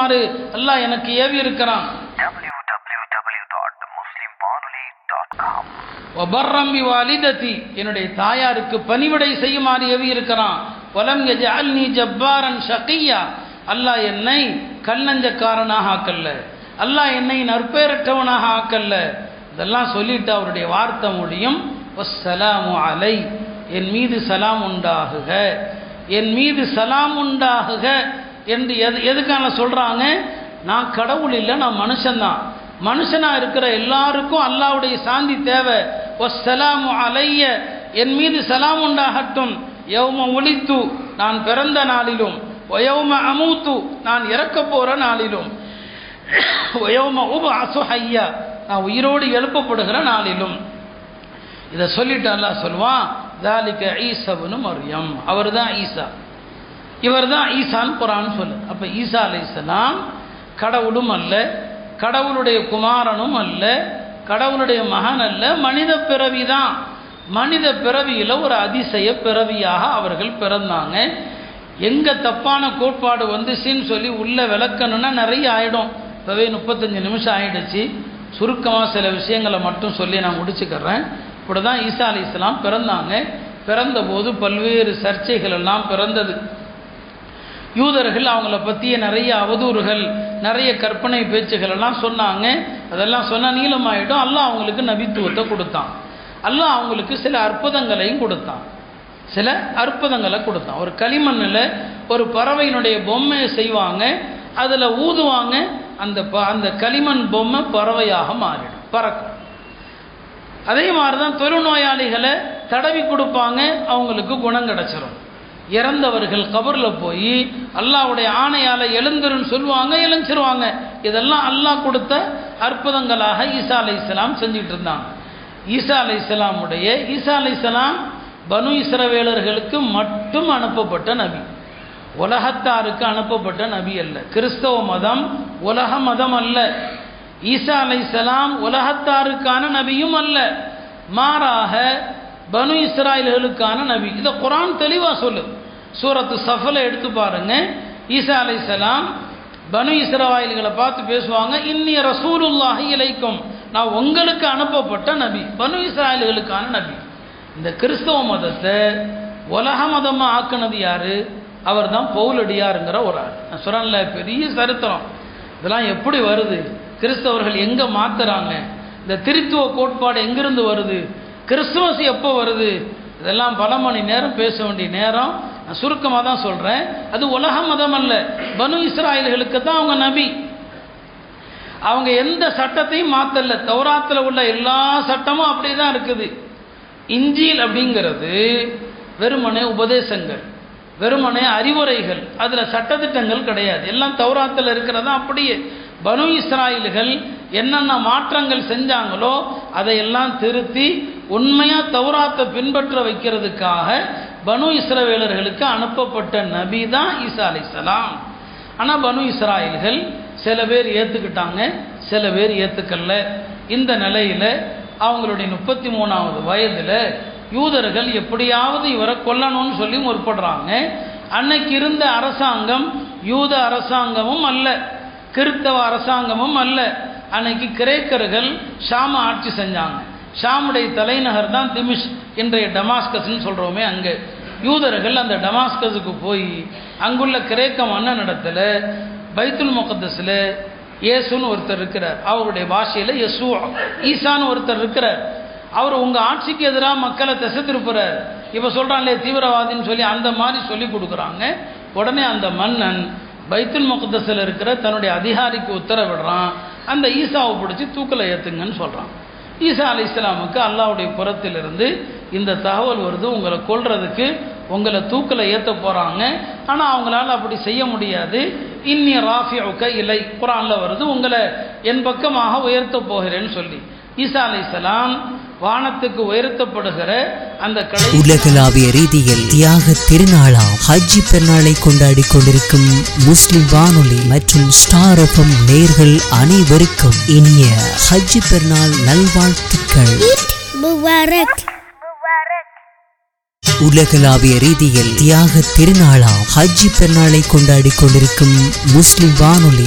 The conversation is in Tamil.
செய்யுமாறு அல்லாஹ் எனக்கு ஏவி இருக்கிறான் www.muslimwanuli.com வபர்ரம்பி வாலிதத்தி என்னுடைய தாயாருக்கு பணிவிடை செய்யுமாறு ஏவி இருக்கிறான் வலம் யஜஅல்னி ஜப்பாரன் ஷகியா அல்லாஹ் என்னை கல்லஞ்சக்காரனாக ஆக்கல்ல அல்லாஹ் என்னை நற்பேரற்றவனாக ஆக்கல்ல இதெல்லாம் சொல்லிட்டு அவருடைய வார்த்தை முடியும் வஸ்ஸலாமு அலை என் மீது சலாம் உண்டாகுக என் மீது சலாம் உண்டாகுக என்று எது எதுக்கான சொல்கிறாங்க நான் கடவுள் இல்லை நான் மனுஷன்தான் மனுஷனாக இருக்கிற எல்லாருக்கும் அல்லாஹ்வுடைய சாந்தி தேவை வஸ்ஸலாமு அலைய என் மீது சலாம் உண்டாகட்டும் யௌம ஒளித்து நான் பிறந்த நாளிலும் ஒயௌம அமூத்து நான் இறக்க போகிற நாளிலும் ஒயௌம உப அசுஹையா நான் உயிரோடு எழுப்பப்படுகிற நாளிலும் இதை சொல்லிட்டு அல்லாஹ் சொல்லுவான் தாலிக்க ஈசவனு மரியம் அவர் தான் ஈசா இவர் தான் ஈசான்னு குரான் சொல்லு அப்போ ஈசா அலைஹிஸ்ஸலாம் கடவுளும் அல்ல கடவுளுடைய குமாரனும் அல்ல கடவுளுடைய மகன் அல்ல மனித பிறவி தான் மனித பிறவியில் ஒரு அதிசய பிறவியாக அவர்கள் பிறந்தாங்க எங்கே தப்பான கோட்பாடு வந்துச்சுன்னு சொல்லி உள்ளே விளக்கணும்னா நிறைய ஆகிடும் இப்போவே முப்பத்தஞ்சு நிமிஷம் ஆயிடுச்சு சுருக்கமாக சில விஷயங்களை மட்டும் சொல்லி நான் முடிச்சுக்கிறேன் இப்படி தான் ஈசா அலி இஸ்லாம் பிறந்தாங்க பிறந்தபோது பல்வேறு சர்ச்சைகள் எல்லாம் பிறந்தது யூதர்கள் அவங்கள பற்றிய நிறைய அவதூறுகள் நிறைய கற்பனை பேச்சுகள் எல்லாம் சொன்னாங்க அதெல்லாம் சொன்னால் நீளமாயிடும் அல்லாஹ் அவங்களுக்கு நபித்துவத்தை கொடுத்தான் அல்லாஹ் அவங்களுக்கு சில அற்புதங்களையும் கொடுத்தான் சில அற்புதங்களை கொடுத்தான் ஒரு களிமண்ணில் ஒரு பறவையினுடைய பொம்மையை செய்வாங்க அதில் ஊதுவாங்க அந்த ப அந்த களிமண் பொம்மை பறவையாக மாறிடும் பறக்கும் அதே மாதிரி தான் தொழுநோயாளிகளை தடவி கொடுப்பாங்க அவங்களுக்கு குணம் கிடச்சிரும் இறந்தவர்கள் கபரில் போய் அல்லாவுடைய ஆணையால் எழுந்துருன்னு சொல்லுவாங்க எழுஞ்சிருவாங்க இதெல்லாம் அல்லாஹ் கொடுத்த அற்புதங்களாக ஈசா அலை இஸ்லாம் செஞ்சுட்டு இருந்தாங்க ஈசா அலை இஸ்லாமுடைய ஈசா அலை இஸ்லாம் பனு இஸ்ரவேலர்களுக்கு மட்டும் அனுப்பப்பட்ட நபி உலகத்தாருக்கு அனுப்பப்பட்ட நபி அல்ல கிறிஸ்தவ மதம் உலக மதம் அல்ல ஈசா அலைசலாம் உலகத்தாருக்கான நபியும் அல்ல மாறாக பனு இஸ்ராயல்களுக்கான நபி இதை குரான் தெளிவாக சொல்லு சூரத்து சஃபலை எடுத்து பாருங்க ஈசா அலைசலாம் பனு இஸ்ராயல்களை பார்த்து பேசுவாங்க இன்னிய ரசூலுல்லாஹி இலைக்கும் நான் உங்களுக்கு அனுப்பப்பட்ட நபி பனு இஸ்ராயல்களுக்கான நபி இந்த கிறிஸ்தவ மதத்தை உலக மதமாக ஆக்குனது யாரு அவர் தான் பவுலடியாருங்கிற ஒரு ஆள் நான் சொல்கிறேன்ல பெரிய சரித்திரம் இதெல்லாம் எப்படி வருது கிறிஸ்தவர்கள் எங்கே மாத்துறாங்க இந்த திருத்துவ கோட்பாடு எங்கிருந்து வருது கிறிஸ்துமஸ் எப்போ வருது இதெல்லாம் பல மணி நேரம் பேச வேண்டிய நேரம் நான் சுருக்கமாக தான் சொல்கிறேன் அது உலக மதம் அல்ல பனு இஸ்ராயல்களுக்கு தான் அவங்க நபி அவங்க எந்த சட்டத்தையும் மாற்றல தௌராத்தில் உள்ள எல்லா சட்டமும் அப்படி தான் இருக்குது இஞ்சில் அப்படிங்கிறது வெறுமனே உபதேசங்கள் வெறுமனே அறிவுரைகள் அதில் சட்டத்திட்டங்கள் கிடையாது எல்லாம் தௌராத்தில் இருக்கிறதா அப்படியே பனு இஸ்ராயல்கள் என்னென்ன மாற்றங்கள் செஞ்சாங்களோ அதையெல்லாம் திருத்தி உண்மையாக தௌராத்தை பின்பற்ற வைக்கிறதுக்காக பனு இஸ்ரவேலர்களுக்கு அனுப்பப்பட்ட நபி தான் ஈசா அலிசலாம் ஆனால் பனு இஸ்ராயல்கள் சில பேர் ஏற்றுக்கிட்டாங்க சில பேர் ஏற்றுக்கல இந்த நிலையில் அவங்களுடைய முப்பத்தி மூணாவது வயதில் யூதர்கள் எப்படியாவது இவரை கொல்லணும்னு சொல்லி முற்படுறாங்க அன்னைக்கு இருந்த அரசாங்கம் யூத அரசாங்கமும் அல்ல கிறித்தவ அரசாங்கமும் அல்ல அன்னைக்கு கிரேக்கர்கள் ஷாம ஆட்சி செஞ்சாங்க ஷாமுடைய தலைநகர் தான் திமிஷ் இன்றைய டமாஸ்கஸ்ன்னு சொல்கிறோமே அங்கே யூதர்கள் அந்த டமாஸ்கஸுக்கு போய் அங்குள்ள கிரேக்க மன்னனிடத்தில் பைத்துல் முகத்தஸில் இயேசுன்னு ஒருத்தர் இருக்கிறார் அவருடைய பாஷையில் யசு ஈசான்னு ஒருத்தர் இருக்கிறார் அவர் உங்கள் ஆட்சிக்கு எதிராக மக்களை திசை திருப்புறார் இப்போ சொல்கிறாங்களே தீவிரவாதின்னு சொல்லி அந்த மாதிரி சொல்லி கொடுக்குறாங்க உடனே அந்த மன்னன் பைத்துல் முகத்தஸில் இருக்கிற தன்னுடைய அதிகாரிக்கு உத்தரவிடுறான் அந்த ஈசாவை பிடிச்சி தூக்கில் ஏற்றுங்கன்னு சொல்கிறான் ஈசா அலி இஸ்லாமுக்கு அல்லாவுடைய புறத்திலிருந்து இந்த தகவல் வருது உங்களை கொல்றதுக்கு உங்களை தூக்கில் ஏற்ற போகிறாங்க ஆனால் அவங்களால அப்படி செய்ய முடியாது இன்னி ராஃபியுக்க இலை குரானில் வருது உங்களை என் பக்கமாக உயர்த்த போகிறேன்னு சொல்லி ஈசா அலி இஸ்லாம் வானத்துக்கு உயர்த்தப்படுகிற அந்த கடை உலகளாவிய ரீதியில் தியாக திருநாளாம் ஹஜ்ஜி பெருநாளை கொண்டாடி கொண்டிருக்கும் முஸ்லிம் வானொலி மற்றும் ஸ்டார் எஃப்எம் நேர்கள் அனைவருக்கும் இனிய ஹஜ்ஜி பெருநாள் நல்வாழ்த்துக்கள் Mubarak. உலகளாவிய ரீதியில் தியாக திருநாளாம் ஹஜ்ஜி பெருநாளை கொண்டாடி கொண்டிருக்கும் முஸ்லிம் வானொலி